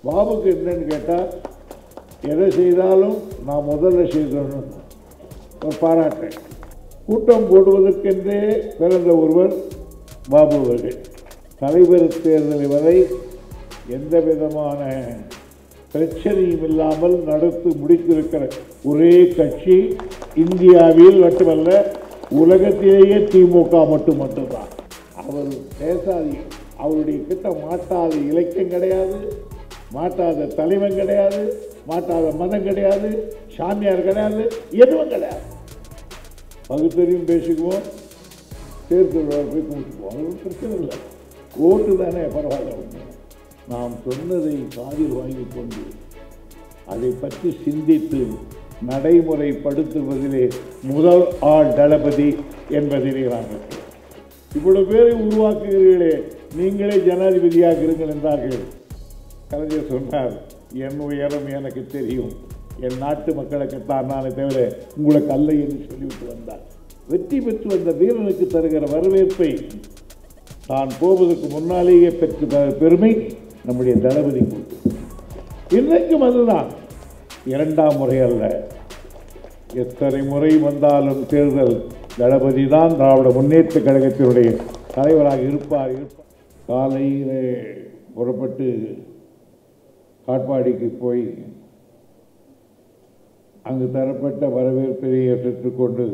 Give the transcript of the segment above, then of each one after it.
பாபுக்கு என்னன்னு கேட்டால் எதை செய்தாலும் நான் முதல்ல செய்தணும் ஒரு பாராட்டு கூட்டம் போடுவதற்கென்றே பிறந்த ஒருவர் பாபு அவர்கள் தலைவர் தேர்தல் வரை எந்த விதமான பிரச்சனையும் இல்லாமல் நடத்தி முடித்திருக்கிற ஒரே கட்சி இந்தியாவில் மட்டுமல்ல உலகத்திலேயே திமுக மட்டும் மட்டும்தான் அவர் பேசாதி அவருடைய கிட்ட மாட்டாத இலக்கியம் கிடையாது மாட்டாத தலைவன் கிடையாது மாட்டாத மதம் கிடையாது சாமியார் கிடையாது எதுவும் கிடையாது பகுத்தறிவும் பேசிக்குவோம் தேர்தல் போய் கும்பிட்டுக்குவோம் அது பிரச்சனை இல்லை ஓட்டு தானே பரவாயில்ல ஒன்று நாம் சொன்னதை காதில் வாங்கிக் கொண்டு அதை பற்றி சிந்தித்து நடைமுறைப்படுத்துவதிலே முதல் ஆள் தளபதி என்பதிலே நாங்கள் இவ்வளவு பேரை உருவாக்குகிறீர்களே நீங்களே ஜனாதிபதியாக இருங்கள் என்றார்கள் கலைஞர் சொன்னார் என் உயரம் எனக்கு தெரியும் என் நாட்டு மக்களுக்குத்தான் நானே தவிர உங்களுக்கு அல்ல என்று சொல்லிவிட்டு வந்தார் வெற்றி பெற்று வந்த வீரனுக்கு தருகிற வரவேற்பை தான் போவதற்கு முன்னாலேயே பெற்று தர பெருமை நம்முடைய தளபதி கொடுத்து இன்றைக்கும் அதுதான் இரண்டாம் முறை அல்ல எத்தனை முறை வந்தாலும் தேர்தல் தளபதி தான் திராவிட முன்னேற்ற கழகத்தினுடைய தலைவராக இருப்பார் இருப்பார் காலையிலே புறப்பட்டு காட்பாடிக்கு போய் அங்கு தரப்பட்ட வரவேற்பை பெற்றுக்கொண்டு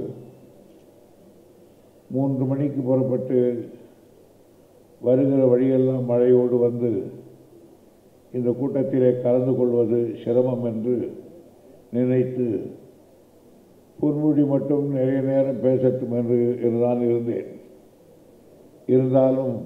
மூன்று மணிக்கு புறப்பட்டு வருகிற வழியெல்லாம் மழையோடு வந்து இந்த கூட்டத்திலே கலந்து கொள்வது சிரமம் என்று நினைத்து பொன்முடி மட்டும் நிறைய நேரம் பேசட்டும் என்று தான் இருந்தேன் இருந்தாலும்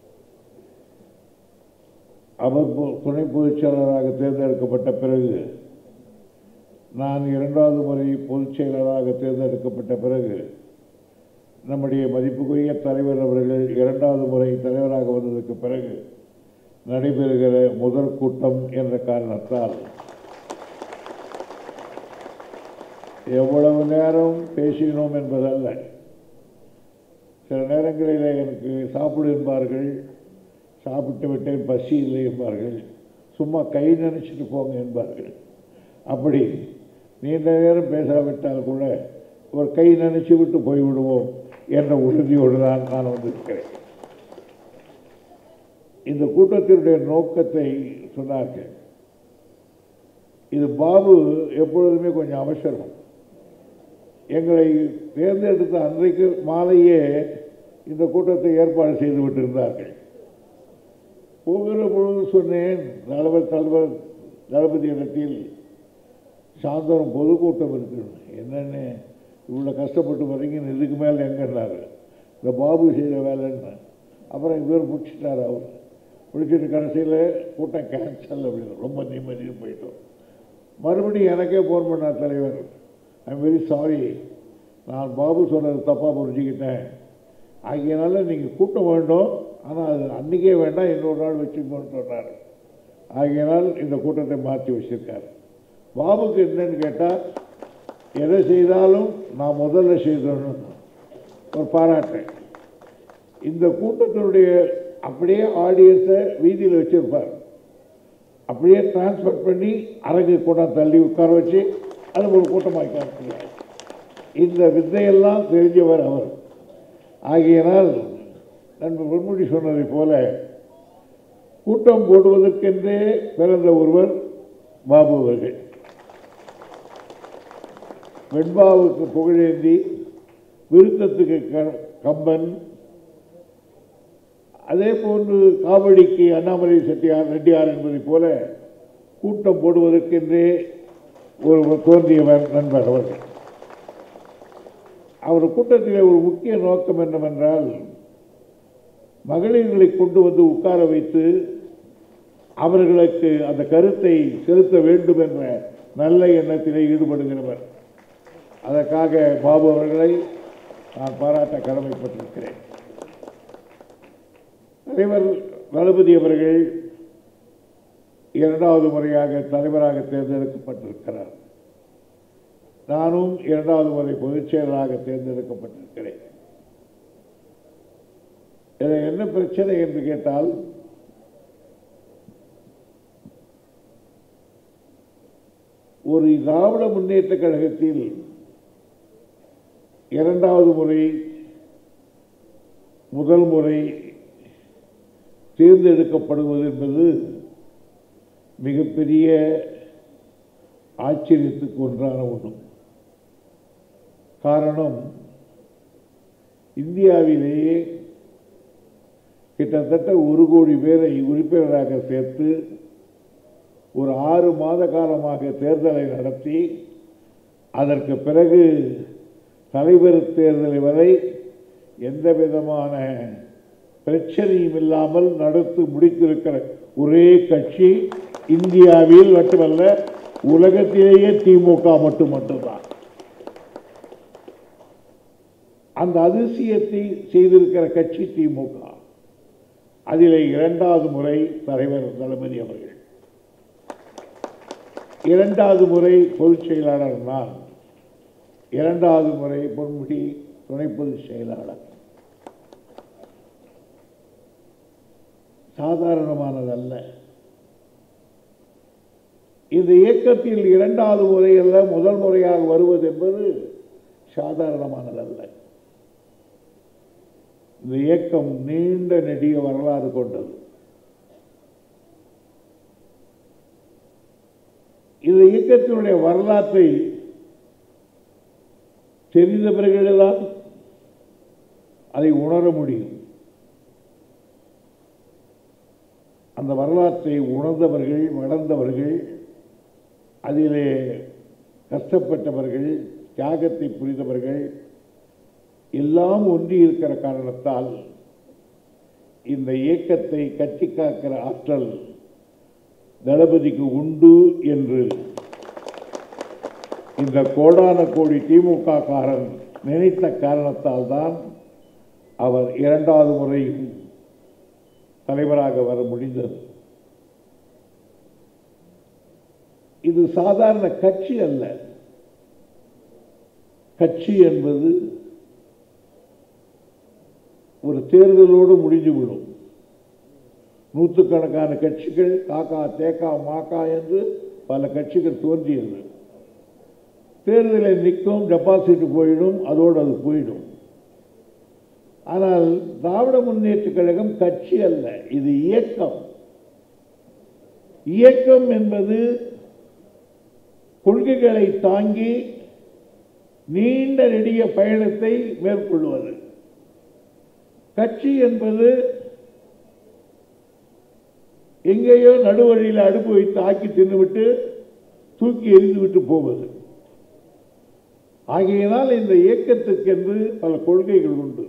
அவர் பொ- துணை பொதுச் செயலாளராக தேர்ந்தெடுக்கப்பட்ட பிறகு நான் இரண்டாவது முறை பொதுச் செயலாளராக தேர்ந்தெடுக்கப்பட்ட பிறகு நம்முடைய மதிப்புக்குரிய தலைவர் அவர்கள் இரண்டாவது முறை தலைவராக வந்ததற்கு பிறகு நடைபெறுகிற முதல் கூட்டம் என்ற காரணத்தால் எவ்வளவு நேரம் பேசினோம் என்பதல்ல சில நேரங்களில் எனக்கு சாப்பிடு என்பார்கள் சாப்பிட்டு விட்டேன் பசி இல்லை என்பார்கள் சும்மா கை நினைச்சிட்டு போங்க என்பார்கள் அப்படி நீண்ட நேரம் பேசாவிட்டால் கூட ஒரு கை நினைச்சு விட்டு போய்விடுவோம் என்ற உறுதியோடு தான் நான் வந்திருக்கிறேன் இந்த கூட்டத்தினுடைய நோக்கத்தை சொன்னார்கள் இது பாபு எப்பொழுதுமே கொஞ்சம் அவசரம் எங்களை தேர்ந்தெடுத்த அன்றைக்கு மாலையே இந்த கூட்டத்தை ஏற்பாடு செய்து விட்டிருந்தார்கள் போகிற பொழுது சொன்னேன் தலைவர் தலைவர் தளபதி இடத்தில் சாயந்தரம் பொதுக்கூட்டம் இருக்கு என்னென்னு இவ்வளோ கஷ்டப்பட்டு வரீங்க இதுக்கு மேலே எங்கன்னாரு இந்த பாபு செய்த வேலைன்னு அப்புறம் இவர் முடிச்சிட்டார் அவர் முடிச்சிட்டு கடைசியில் கூட்டம் கேன்சல் அப்படின்னு ரொம்ப நிம்மதியாக போயிட்டோம் மறுபடியும் எனக்கே ஃபோன் பண்ணார் தலைவர் ஐம் வெரி சாரி நான் பாபு சொன்னது தப்பாக புரிஞ்சுக்கிட்டேன் ஆகையினால நீங்கள் கூட்டம் வேண்டும் ஆனால் அது அன்றைக்கே வேண்டாம் இன்னொரு நாள் வச்சுக்கோன்னு சொன்னார் ஆகையினால் இந்த கூட்டத்தை மாற்றி வச்சிருக்காரு பாபுக்கு என்னன்னு கேட்டால் எதை செய்தாலும் நான் முதல்ல செய்தணும் ஒரு பாராட்டு இந்த கூட்டத்தினுடைய அப்படியே ஆடியன்ஸை வீதியில் வச்சிருப்பார் அப்படியே டிரான்ஸ்ஃபர் பண்ணி அரங்கு கூட்டம் தள்ளி உட்கார வச்சு அது ஒரு கூட்டமாக காமிக்கிறார் இந்த வித்தையெல்லாம் தெரிஞ்சவர் அவர் ஆகையினால் நண்பர் பொன்முடி சொன்னதைப் போல கூட்டம் போடுவதற்கென்றே பிறந்த ஒருவர் பாபு அவர்கள் வெண்பாவுக்கு புகழேந்தி விருத்தத்துக்கு க- கம்பன் அதே போன்று காவடிக்கு அண்ணாமலை செட்டியார் ரெட்டியார் என்பதைப் போல கூட்டம் போடுவதற்கென்றே ஒரு தோன்றியவர் நண்பர் அவர்கள் அவர் கூட்டத்திலே ஒரு முக்கிய நோக்கம் என்னவென்றால் மகளிர்களை கொண்டு வந்து உட்கார வைத்து அவர்களுக்கு அந்த கருத்தை செலுத்த வேண்டும் என்ற நல்ல எண்ணத்திலே ஈடுபடுகிறவர் அதற்காக பாபு அவர்களை நான் பாராட்ட கடமைப்பட்டிருக்கிறேன் தலைவர் தளபதி அவர்கள் இரண்டாவது முறையாக தலைவராக தேர்ந்தெடுக்கப்பட்டிருக்கிறார் நானும் இரண்டாவது முறை பொதுச் செயலராக தேர்ந்தெடுக்கப்பட்டிருக்கிறேன் இதில் என்ன பிரச்சனை என்று கேட்டால் ஒரு திராவிட முன்னேற்ற கழகத்தில் இரண்டாவது முறை முதல் முறை தேர்ந்தெடுக்கப்படுவது என்பது மிகப்பெரிய ஆச்சரியத்துக்கு ஒன்றான ஒன்று காரணம் இந்தியாவிலேயே கிட்டத்தட்ட ஒரு கோடி பேரை உறுப்பினராக சேர்த்து ஒரு ஆறு மாத காலமாக தேர்தலை நடத்தி அதற்கு பிறகு தலைவர் தேர்தலை வரை எந்த விதமான பிரச்சனையும் இல்லாமல் நடத்தி முடித்திருக்கிற ஒரே கட்சி இந்தியாவில் மட்டுமல்ல உலகத்திலேயே திமுக மட்டும் மட்டும்தான் அந்த அதிசயத்தை செய்திருக்கிற கட்சி திமுக அதிலே இரண்டாவது முறை தலைவர் தளபதி அவர்கள் இரண்டாவது முறை பொதுச் செயலாளர் நான் இரண்டாவது முறை பொன்முடி துணை பொதுச் செயலாளர் சாதாரணமானதல்ல இந்த இயக்கத்தில் இரண்டாவது முறையல்ல முதல் முறையாக வருவது என்பது சாதாரணமானதல்ல இந்த இயக்கம் நீண்ட நெடிய வரலாறு கொண்டது இந்த இயக்கத்தினுடைய வரலாற்றை தெரிந்தவர்கள்தான் அதை உணர முடியும் அந்த வரலாற்றை உணர்ந்தவர்கள் வளர்ந்தவர்கள் அதிலே கஷ்டப்பட்டவர்கள் தியாகத்தை புரிந்தவர்கள் எல்லாம் ஒன்றி இருக்கிற காரணத்தால் இந்த இயக்கத்தை கட்டி காக்கிற ஆற்றல் தளபதிக்கு உண்டு என்று இந்த கோடான கோடி திமுக காரன் நினைத்த காரணத்தால் தான் அவர் இரண்டாவது முறையும் தலைவராக வர முடிந்தது இது சாதாரண கட்சி அல்ல கட்சி என்பது ஒரு தேர்தலோடு முடிந்துவிடும் நூற்றுக்கணக்கான கட்சிகள் காக்கா தேக்கா மாக்கா என்று பல கட்சிகள் தோன்றியது தேர்தலில் நிற்கும் டெபாசிட் போயிடும் அதோடு அது போயிடும் ஆனால் திராவிட முன்னேற்ற கழகம் கட்சி அல்ல இது இயக்கம் இயக்கம் என்பது கொள்கைகளை தாங்கி நீண்ட நெடிய பயணத்தை மேற்கொள்வது கட்சி என்பது எங்கேயோ நடுவழியில் அடுப்பு வைத்து ஆக்கி தின்னுவிட்டு தூக்கி எறிந்துவிட்டு போவது ஆகையினால் இந்த இயக்கத்துக்கென்று பல கொள்கைகள் உண்டு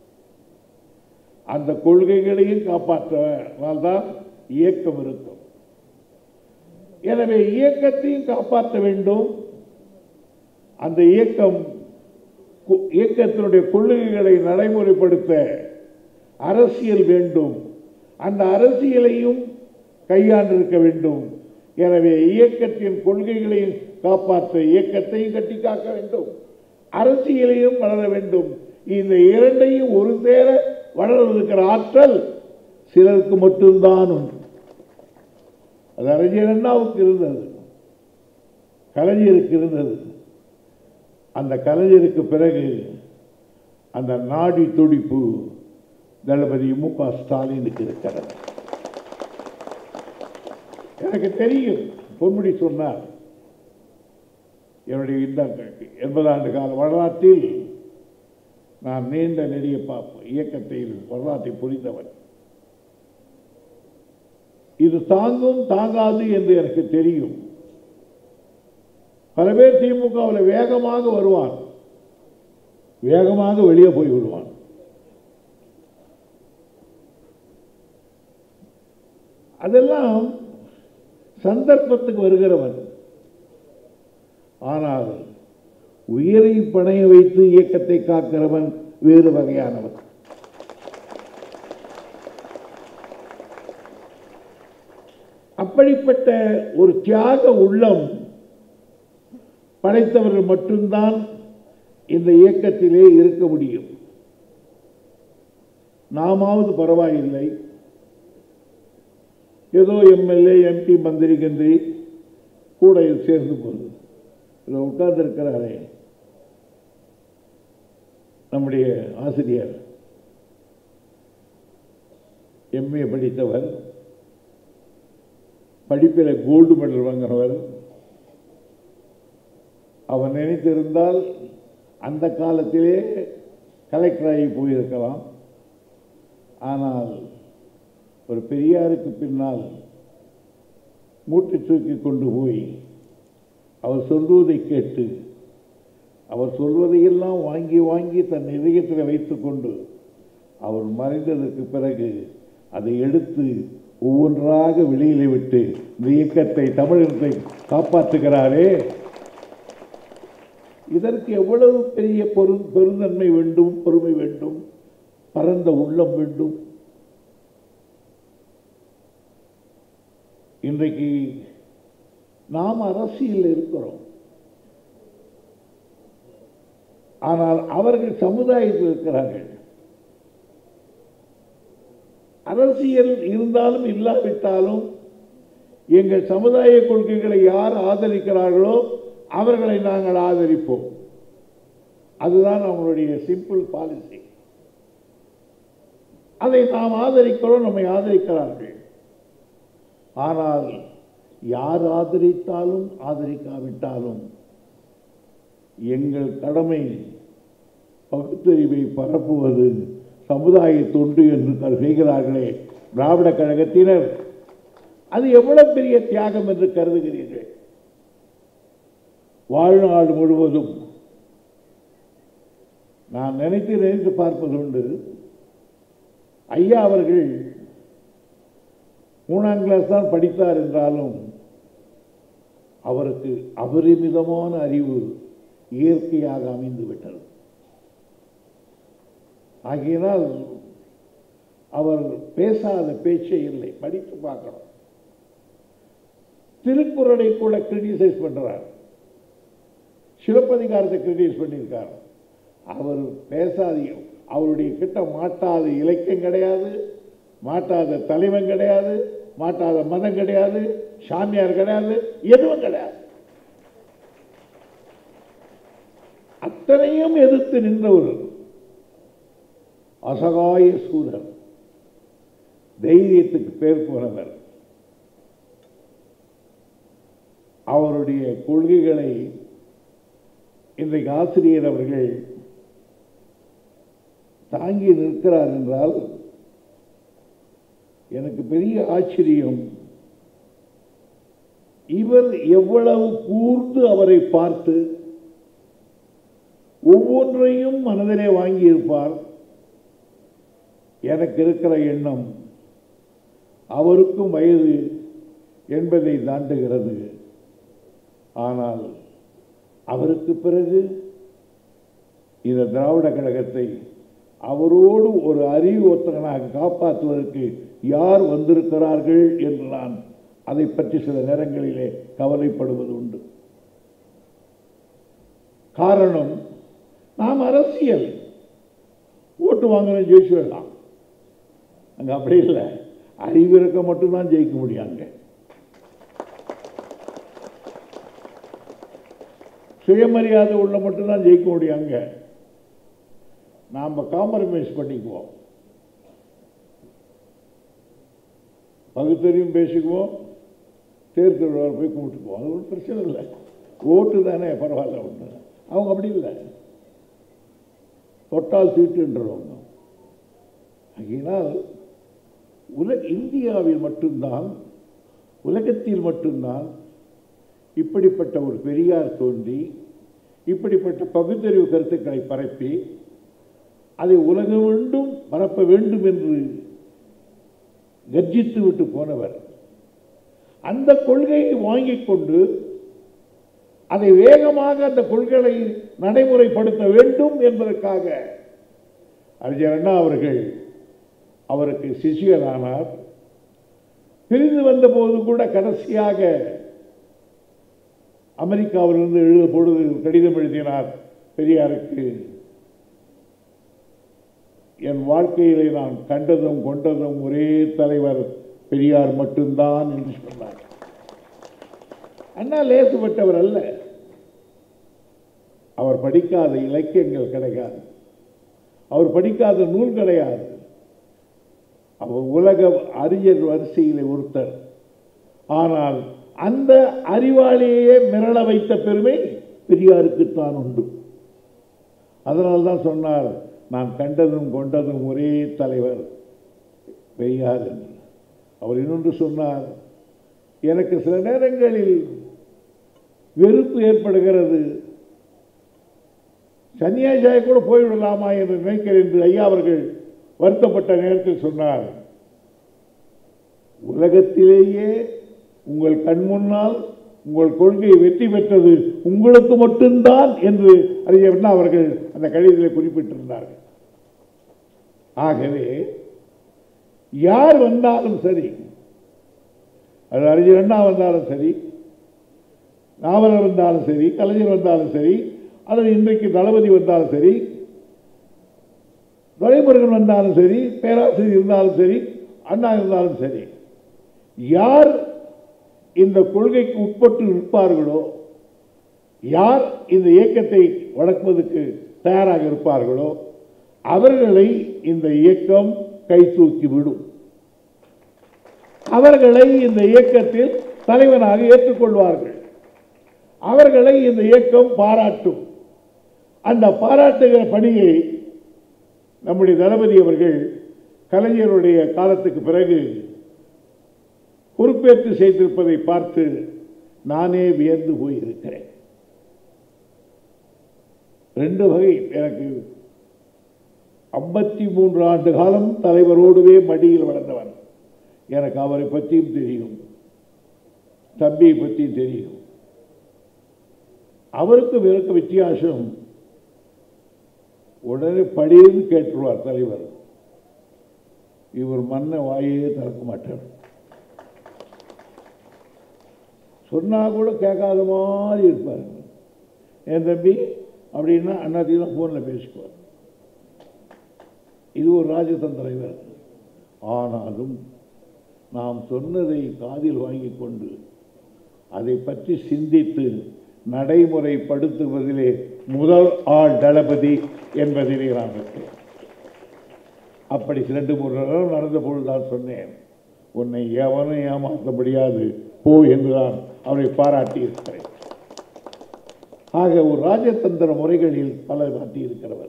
அந்த கொள்கைகளையும் காப்பாற்றால்தான் இயக்கம் இருக்கும் எனவே இயக்கத்தையும் காப்பாற்ற வேண்டும் அந்த இயக்கம் கு- இயக்கத்தினுடைய கொள்கைகளை நடைமுறைப்படுத்த அரசியல் வேண்டும் அந்த அரசியலையும் கையாண்டிருக்க வேண்டும் எனவே இயக்கத்தின் கொள்கைகளையும் காப்பாற்ற இயக்கத்தையும் கட்டி காக்க வேண்டும் அரசியலையும் வளர வேண்டும் இந்த இரண்டையும் ஒரு சேர வளர்வதற்கிற ஆற்றல் சிலருக்கு மட்டும்தான் உண்டு அது அறிஞர் அண்ணாவுக்கு இருந்தது கலைஞருக்கு இருந்தது அந்த கலைஞருக்கு பிறகு அந்த நாடி துடிப்பு தளபதி மு க ஸ்டாலினுக்கு இருக்கிறது எனக்கு தெரியும் பொன்முடி சொன்னார் என்னுடைய இந்த எண்பது ஆண்டு கால வரலாற்றில் நான் நீண்ட நெடிய பாப்பு இயக்கத்தில் வரலாற்றை புரிந்தவன் இது தாங்கும் தாங்காது என்று எனக்கு தெரியும் பல பேர் திமுகவில் வேகமாக வருவான் வேகமாக வெளியே போய் விடுவான் அதெல்லாம் சந்தர்ப்பத்துக்கு வருகிறவன் ஆனால் உயிரை பணைய வைத்து இயக்கத்தை காக்கிறவன் வேறு வகையானவன் அப்படிப்பட்ட ஒரு தியாக உள்ளம் படைத்தவர்கள் மட்டும்தான் இந்த இயக்கத்திலே இருக்க முடியும் நாமாவது பரவாயில்லை ஏதோ எம்எல்ஏ எம்பி மந்திரி கந்திரி கூட சேர்ந்து போகுது இதில் உட்கார்ந்துருக்கிறாரே நம்முடைய ஆசிரியர் எம்ஏ படித்தவர் படிப்பில் கோல்டு மெடல் வாங்கினவர் அவர் நினைத்திருந்தால் அந்த காலத்திலே கலெக்டராகி போயிருக்கலாம் ஆனால் ஒரு பெரியாருக்கு பின்னால் மூட்டை தூக்கி கொண்டு போய் அவர் சொல்வதை கேட்டு அவர் சொல்வதையெல்லாம் வாங்கி வாங்கி தன் இதயத்தில் வைத்துக்கொண்டு அவர் மறைந்ததற்கு பிறகு அதை எடுத்து ஒவ்வொன்றாக வெளியிலே விட்டு இந்த இயக்கத்தை தமிழகத்தை காப்பாற்றுகிறாரே இதற்கு எவ்வளவு பெரிய பொரு பெருந்தன்மை வேண்டும் பொறுமை வேண்டும் பரந்த உள்ளம் வேண்டும் இன்றைக்கு நாம் அரசியல் இருக்கிறோம் ஆனால் அவர்கள் சமுதாயத்தில் இருக்கிறார்கள் அரசியல் இருந்தாலும் இல்லாவிட்டாலும் எங்கள் சமுதாய கொள்கைகளை யார் ஆதரிக்கிறார்களோ அவர்களை நாங்கள் ஆதரிப்போம் அதுதான் நம்மளுடைய சிம்பிள் பாலிசி அதை நாம் ஆதரிக்கிறோம் நம்மை ஆதரிக்கிறார்கள் ஆனால் யார் ஆதரித்தாலும் ஆதரிக்காவிட்டாலும் எங்கள் கடமை பகுத்தறிவை பரப்புவது சமுதாய தொண்டு என்று செய்கிறார்களே திராவிட கழகத்தினர் அது எவ்வளவு பெரிய தியாகம் என்று கருதுகிறீர்கள் வாழ்நாள் முழுவதும் நான் நினைத்து நினைத்து பார்ப்பது உண்டு ஐயா அவர்கள் மூணாம் கிளாஸ் தான் படித்தார் என்றாலும் அவருக்கு அபரிமிதமான அறிவு இயற்கையாக அமைந்து விட்டது ஆகையினால் அவர் பேசாத பேச்சே இல்லை படித்து பார்க்கணும் திருக்குறளை கூட கிரிட்டிசைஸ் பண்றார் சிலப்பதிகாரத்தை கிரிட்டிசைஸ் பண்ணியிருக்கார் அவர் பேசாத அவருடைய கிட்ட மாட்டாத இலக்கியம் கிடையாது மாட்டாத தலைவன் கிடையாது மாட்டாத மதம் கிடையாது சாமியார் கிடையாது எதுவும் கிடையாது அத்தனையும் எதிர்த்து நின்றவர் அசகாய சூரர் தைரியத்துக்கு பேர் போனவர் அவருடைய கொள்கைகளை இன்றைக்கு ஆசிரியர் அவர்கள் தாங்கி நிற்கிறார் என்றால் எனக்கு பெரிய ஆச்சரியம் இவர் எவ்வளவு கூர்ந்து அவரை பார்த்து ஒவ்வொன்றையும் மனதிலே வாங்கியிருப்பார் எனக்கு இருக்கிற எண்ணம் அவருக்கும் வயது என்பதை தாண்டுகிறது ஆனால் அவருக்கு பிறகு இந்த திராவிட கழகத்தை அவரோடு ஒரு அறிவுறுத்தகனாக காப்பாற்றுவதற்கு யார் வந்திருக்கிறார்கள் என்று நான் அதை பற்றி சில நேரங்களிலே கவலைப்படுவது உண்டு காரணம் நாம் அரசியல் ஓட்டு வாங்கணும் ஜெயிச்சு விடலாம் அங்க அப்படி இல்லை அறிவு இருக்க மட்டும்தான் ஜெயிக்க முடியும் அங்க சுயமரியாதை உள்ள மட்டும்தான் ஜெயிக்க முடியும் அங்க நாம் காம்ப்ரமைஸ் பண்ணிக்குவோம் பகுத்தறிவும் பேசிக்குவோம் தேர்தல் போய் கும்பிட்டுக்குவோம் அது ஒன்றும் பிரச்சனை இல்லை ஓட்டு தானே பரவாயில்ல ஒன்று அவங்க அப்படி இல்லை தொட்டால் தீட்டுன்றவங்க ஆகையினால் உலக இந்தியாவில் மட்டும்தான் உலகத்தில் மட்டும்தான் இப்படிப்பட்ட ஒரு பெரியார் தோன்றி இப்படிப்பட்ட பகுத்தறிவு கருத்துக்களை பரப்பி அதை உலகம் வேண்டும் பரப்ப வேண்டும் என்று கர்ஜித்து விட்டு போனவர் அந்த கொள்கையை வாங்கிக் கொண்டு அதை வேகமாக அந்த கொள்கைகளை நடைமுறைப்படுத்த வேண்டும் என்பதற்காக அறிஞர் அண்ணா அவர்கள் அவருக்கு சிஷியரானார் பிரிந்து வந்தபோது கூட கடைசியாக அமெரிக்காவிலிருந்து எழுத பொழுது கடிதம் எழுதினார் பெரியாருக்கு என் வாழ்க்கையிலே நான் கண்டதும் கொண்டதும் ஒரே தலைவர் பெரியார் மட்டும்தான் என்று சொன்னார் அண்ணா லேசுப்பட்டவர் அல்ல அவர் படிக்காத இலக்கியங்கள் கிடையாது அவர் படிக்காத நூல் கிடையாது அவர் உலக அறிஞர் வரிசையில் ஒருத்தர் ஆனால் அந்த அறிவாளியே மிரள வைத்த பெருமை பெரியாருக்குத்தான் உண்டு அதனால்தான் சொன்னார் நான் கண்டதும் கொண்டதும் ஒரே தலைவர் பெரியார் என்று அவர் இன்னொன்று சொன்னார் எனக்கு சில நேரங்களில் வெறுப்பு ஏற்படுகிறது சன்னியாசியாக கூட போய்விடலாமா என்று நினைக்கிறேன் என்று ஐயா அவர்கள் வருத்தப்பட்ட நேரத்தில் சொன்னார் உலகத்திலேயே உங்கள் கண் முன்னால் உங்கள் கொள்கை வெற்றி பெற்றது உங்களுக்கு மட்டும்தான் என்று அறிஞர் அண்ணா அவர்கள் அந்த கடிதத்தில் குறிப்பிட்டிருந்தார்கள் ஆகவே யார் வந்தாலும் சரி அது அறிஞர் அண்ணா வந்தாலும் சரி நாவலர் வந்தாலும் சரி கலைஞர் வந்தாலும் சரி அல்லது இன்றைக்கு தளபதி வந்தாலும் சரி துரைமுருகன் வந்தாலும் சரி பேராசிரியர் இருந்தாலும் சரி அண்ணா இருந்தாலும் சரி யார் இந்த கொள்கைக்கு உட்பட்டு இருப்பார்களோ யார் இந்த இயக்கத்தை வளர்ப்பதற்கு தயாராக இருப்பார்களோ அவர்களை இந்த இயக்கம் கை தூக்கி விடும் அவர்களை இந்த இயக்கத்தில் தலைவனாக ஏற்றுக்கொள்வார்கள் அவர்களை இந்த இயக்கம் பாராட்டும் அந்த பாராட்டுகிற பணியை நம்முடைய தளபதி அவர்கள் கலைஞருடைய காலத்துக்கு பிறகு பொறுப்பேற்று செய்திருப்பதை பார்த்து நானே வியந்து போயிருக்கிறேன் ரெண்டு வகை எனக்கு ஐம்பத்தி மூன்று ஆண்டு காலம் தலைவரோடுவே மடியில் வளர்ந்தவன் எனக்கு அவரை பற்றியும் தெரியும் தம்பியை பற்றியும் தெரியும் அவருக்கு விளக்க வித்தியாசம் உடனே படின்னு கேட்டுருவார் தலைவர் இவர் மண்ணை வாயே திறக்க மாட்டார் சொன்னா கூட கேட்காத மாதிரி இருப்பார் என் தம்பி அப்படின்னா அண்ணாத்தையும் தான் ஃபோனில் பேசிக்குவார் இது ஒரு ராஜதந்திர இவர் ஆனாலும் நாம் சொன்னதை காதில் வாங்கி கொண்டு அதை பற்றி சிந்தித்து நடைமுறைப்படுத்துவதிலே முதல் ஆள் தளபதி என்பதிலே நான் இருக்கிறேன் அப்படி ரெண்டு மூன்று நேரம் நடந்த பொழுது தான் சொன்னேன் உன்னை எவனும் ஏமாற்ற முடியாது போ என்றுதான் அவரை பாராட்டி இருக்கிறேன் ஆக ஒரு ராஜதந்திர முறைகளில் பல மாற்றி இருக்கிறவர்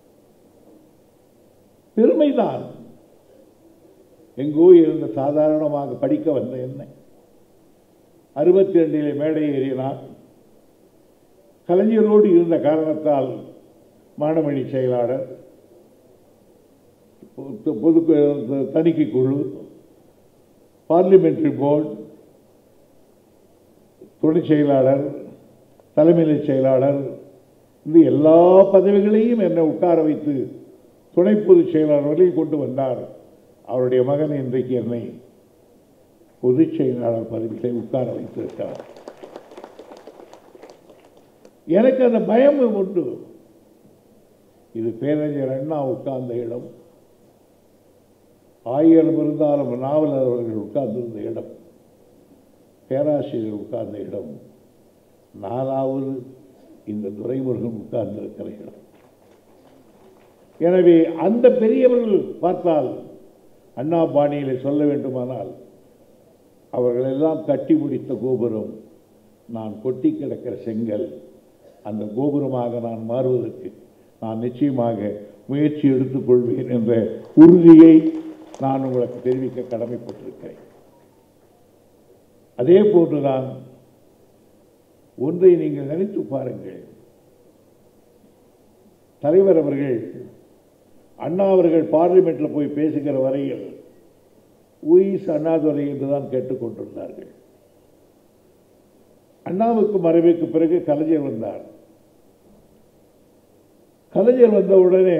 பெருமைதான் எங்கோ இருந்த சாதாரணமாக படிக்க வந்த என்ன அறுபத்தி ரெண்டிலே மேடை ஏறினார் கலைஞரோடு இருந்த காரணத்தால் மாணவணி செயலாளர் பொது தணிக்கை குழு பார்லிமெண்டரி போர்டு துணை செயலாளர் தலைமைநிலை செயலாளர் இந்த எல்லா பதவிகளையும் என்னை உட்கார வைத்து துணை பொதுச் செயலாளர் வரையில் கொண்டு வந்தார் அவருடைய மகன் இன்றைக்கு என்னை பொதுச் செயலாளர் பதவிகளை உட்கார வைத்திருக்கிறார் எனக்கு அந்த பயம் உண்டு இது பேரறிஞர் அண்ணா உட்கார்ந்த இடம் ஆயிரம் இருந்தாலும் நாவலர் அவர்கள் உட்கார்ந்திருந்த இடம் பேராசிரியர் உட்கார்ந்த இடம் நாலாவது இந்த துரைமுருகன் உட்கார்ந்திருக்கிற இடம் எனவே அந்த பெரியவர்கள் பார்த்தால் அண்ணா பாணியிலே சொல்ல வேண்டுமானால் அவர்கள் எல்லாம் கட்டி முடித்த கோபுரம் நான் கொட்டி கிடக்கிற செங்கல் அந்த கோபுரமாக நான் மாறுவதற்கு நான் நிச்சயமாக முயற்சி எடுத்துக்கொள்வேன் என்ற உறுதியை நான் உங்களுக்கு தெரிவிக்க கடமைப்பட்டிருக்கிறேன் அதே போன்றுதான் ஒன்றை நீங்கள் நினைத்து பாருங்கள் தலைவர் அவர்கள் அண்ணா அவர்கள் பார்லிமெண்ட்டில் போய் பேசுகிற வரையில் உயிஸ் அண்ணாதுரை என்றுதான் கேட்டுக்கொண்டிருந்தார்கள் அண்ணாவுக்கு மறைவுக்கு பிறகு கலைஞர் வந்தார் கலைஞர் வந்த உடனே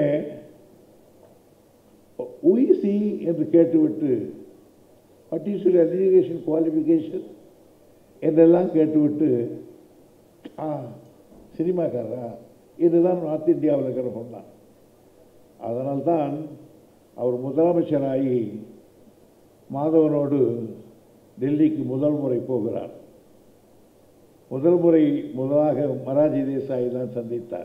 உயிசி என்று கேட்டுவிட்டு what is your education qualification என்றெல்லாம் கேட்டுவிட்டு ஆ சினிமாக்காரரா இதுதான் நார்த் இந்தியாவில் இருக்கிற பொண்ணான் அதனால்தான் அவர் முதலமைச்சராகி மாதவனோடு டெல்லிக்கு முதல் முறை போகிறார் முதல் முறை முதலாக மராஜி தேசாயை தான் சந்தித்தார்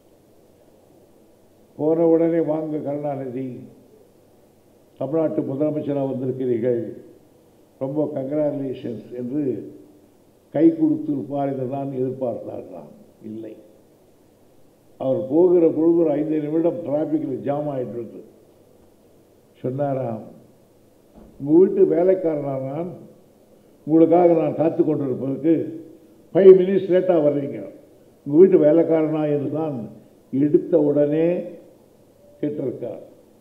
போன உடனே வாங்க கருணாநிதி தமிழ்நாட்டு முதலமைச்சராக வந்திருக்கிறீர்கள் ரொம்ப கங்க்ராச்சுலேஷன்ஸ் என்று கை கொடுத்திருப்பார் என்று தான் எதிர்பார்த்தார்களாம் இல்லை அவர் போகிற பொழுது ஒரு ஐந்து நிமிடம் டிராஃபிக்கில் ஜாம் ஆகிட்டு இருக்கு சொன்னாராம் உங்கள் வீட்டு வேலைக்காரனா நான் உங்களுக்காக நான் காத்து கொண்டிருப்பதற்கு ஃபைவ் மினிட்ஸ் லேட்டாக வர்றீங்க உங்கள் வீட்டு வேலைக்காரனா என்று தான் எடுத்த உடனே கேட்டிருக்கார்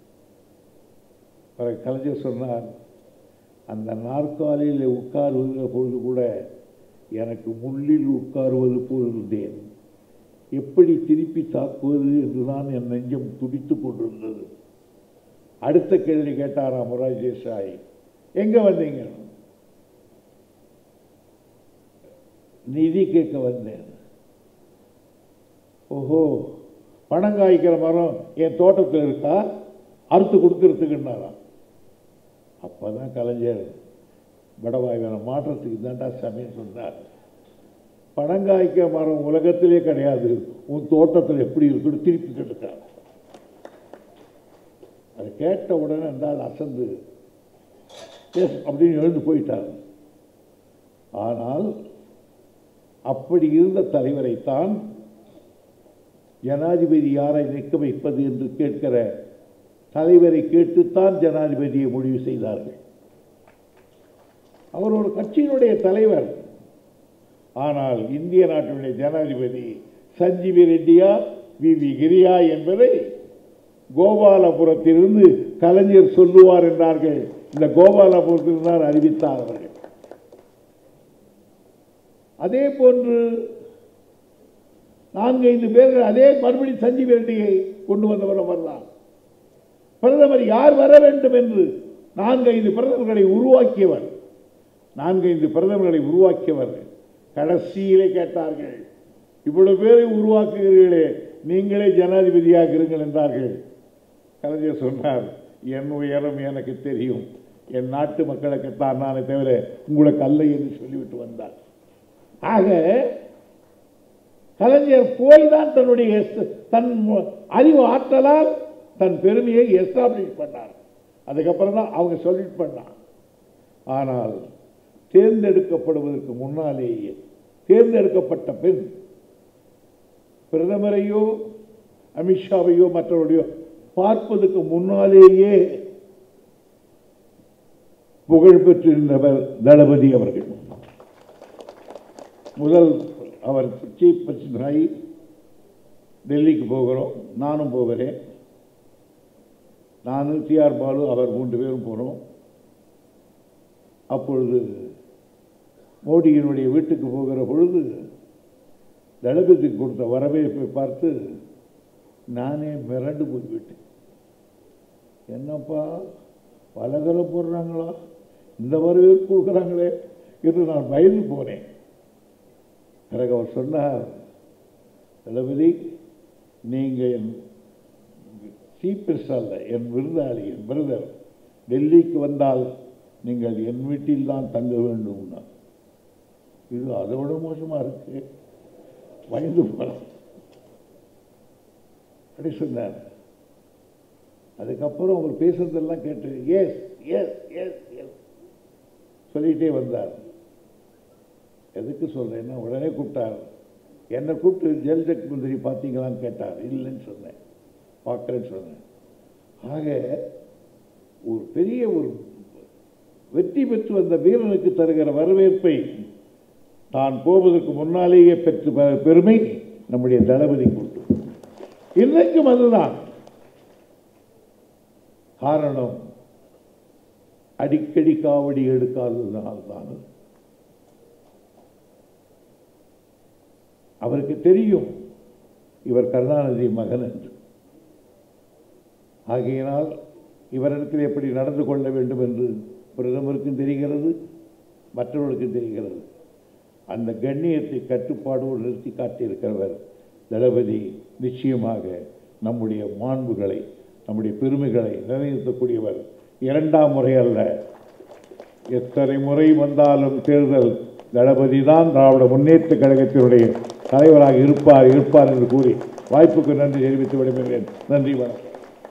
பிறகு கலைஞர் சொன்னார் அந்த நாற்காலியில் உட்காருகிற பொழுது கூட எனக்கு முள்ளில் உட்காருவது போல் இருந்தேன் எப்படி திருப்பி தாக்குவது என்றுதான் என் நெஞ்சம் துடித்துக் கொண்டிருந்தது அடுத்த கேள்வி கேட்டாராம் மொராஜி தேசாய் எங்க வந்தீங்க நிதி கேட்க வந்தேன் ஓஹோ பணம் காய்க்கிற மரம் என் தோட்டத்தில் இருக்கா அறுத்து கொடுக்கறதுக்குன்னாராம் அப்பதான் கலைஞர் படவாய்வன மாற்றத்துக்கு தான்டா சாமின்னு சொன்னார் பணங்காய்க்க மரம் உலகத்திலே கிடையாது உன் தோட்டத்தில் எப்படி இருக்குன்னு திருப்பி கேட்டுட்டார் அதை கேட்ட உடனே அந்த ஆள் அசந்து எஸ் அப்படின்னு எழுந்து போயிட்டார் ஆனால் அப்படி இருந்த தலைவரைத்தான் ஜனாதிபதி யாரை நிற்க வைப்பது என்று கேட்கிற தலைவரை கேட்டுத்தான் ஜனாதிபதியை முடிவு செய்தார்கள் அவர் ஒரு கட்சியினுடைய தலைவர் ஆனால் இந்திய நாட்டினுடைய ஜனாதிபதி சஞ்சீவி ரெட்டியா வி வி கிரியா என்பதை கோபாலபுரத்திலிருந்து கலைஞர் சொல்லுவார் என்றார்கள் இந்த கோபாலபுரத்தில் தான் அறிவித்தார் அவர்கள் அதே போன்று நான்கு ஐந்து பேர்கள் அதே மறுபடி சஞ்சீவி ரெட்டியை கொண்டு வந்தவர் அவர்தான் பிரதமர் யார் வர வேண்டும் என்று நான்கு ஐந்து பிரதமர்களை உருவாக்கியவர் நான்கு ஐந்து பிரதமர்களை உருவாக்கியவர் கடைசியிலே கேட்டார்கள் இவ்வளவு பேரை உருவாக்குகிறீர்களே நீங்களே ஜனாதிபதியாக இருங்கள் என்றார்கள் கலைஞர் சொன்னார் என் உயரம் எனக்கு தெரியும் என் நாட்டு மக்களுக்குத்தான் நானே தவிர உங்களுக்கு அல்ல என்று சொல்லிவிட்டு வந்தார் ஆக கலைஞர் போய் தான் தன்னுடைய எஸ்- தன் மு- அறிவு ஆற்றலால் தன் பெருமையை எஸ்டாப்ளிஷ் பண்ணார் அதுக்கப்புறம் தான் அவங்க சொல்லிட்டு பண்ணார் ஆனால் தேர்ந்தெடுக்கப்படுவதற்கு முன்னாலேயே தேர்ந்தெடுக்கப்பட்ட பெண் பிரதமரையோ அமித்ஷாவையோ மற்றவர்களையோ பார்ப்பதற்கு முன்னாலேயே புகழ் பெற்றிருந்தவர் தளபதி அவர்கள் முதல் அவர் சீஃப் பிரசிடண்டாகி டெல்லிக்கு போகிறோம் நானும் போகிறேன் நானும் டிஆர் பாலு அவர் மூன்று பேரும் போனோம் அப்பொழுது மோடியினுடைய வீட்டுக்கு போகிற பொழுது தளபதிக்கு கொடுத்த வரவேற்பை பார்த்து நானே மிரண்டு போய்விட்டேன் என்னப்பா பலகரம் போடுறாங்களா இந்த வரவேற்பு கொடுக்குறாங்களே என்று நான் பயந்து போனேன் பிறகு அவர் சொன்னார் தளபதி நீங்கள் என் சீஃப் அல்ல என் விருந்தாளி என் பிரதர் டெல்லிக்கு வந்தால் நீங்கள் என் வீட்டில் தான் தங்க வேண்டும்னா இது அதை விட மோசமா இருக்கு பயந்து போனேன் அப்படி சொன்னார் அதுக்கப்புறம் அவர் பேசுறதெல்லாம் கேட்டு எஸ் எஸ் எஸ் எஸ் சொல்லிட்டே வந்தார் எதுக்கு சொல்றேன்னா உடனே கூப்பிட்டார் என்னை கூப்பிட்டு ஜல்ஜக் மந்திரி பார்த்தீங்களான்னு கேட்டார் இல்லைன்னு சொன்னேன் பார்க்குறேன்னு சொன்னேன் ஆக ஒரு பெரிய ஒரு வெற்றி பெற்று வந்த வீரனுக்கு தருகிற வரவேற்பை தான் போவதற்கு முன்னாலேயே பெற்று பெ- பெருமை நம்முடைய தளபதி கொடுத்து இன்றைக்கும் அதுதான் காரணம் அடிக்கடி காவடி எடுக்காததனால் தான் அது. அவருக்கு தெரியும் இவர் கருணாநிதி மகன் என்று ஆகையினால் இவரிடத்தில் எப்படி நடந்து கொள்ள வேண்டும் என்று பிரதமருக்கும் தெரிகிறது மற்றவர்களுக்கும் தெரிகிறது அந்த கண்ணியத்தை கட்டுப்பாடோடு நிறுத்தி காட்டியிருக்கிறவர் தளபதி நிச்சயமாக நம்முடைய மாண்புகளை நம்முடைய பெருமைகளை நிலைநிறுத்தக்கூடியவர் இரண்டாம் முறை அல்ல எத்தனை முறை வந்தாலும் தேர்தல் தளபதி தான் திராவிட முன்னேற்ற கழகத்தினுடைய தலைவராக இருப்பார் இருப்பார் என்று கூறி வாய்ப்புக்கு நன்றி தெரிவித்து விடுகிறேன் நன்றி வணக்கம்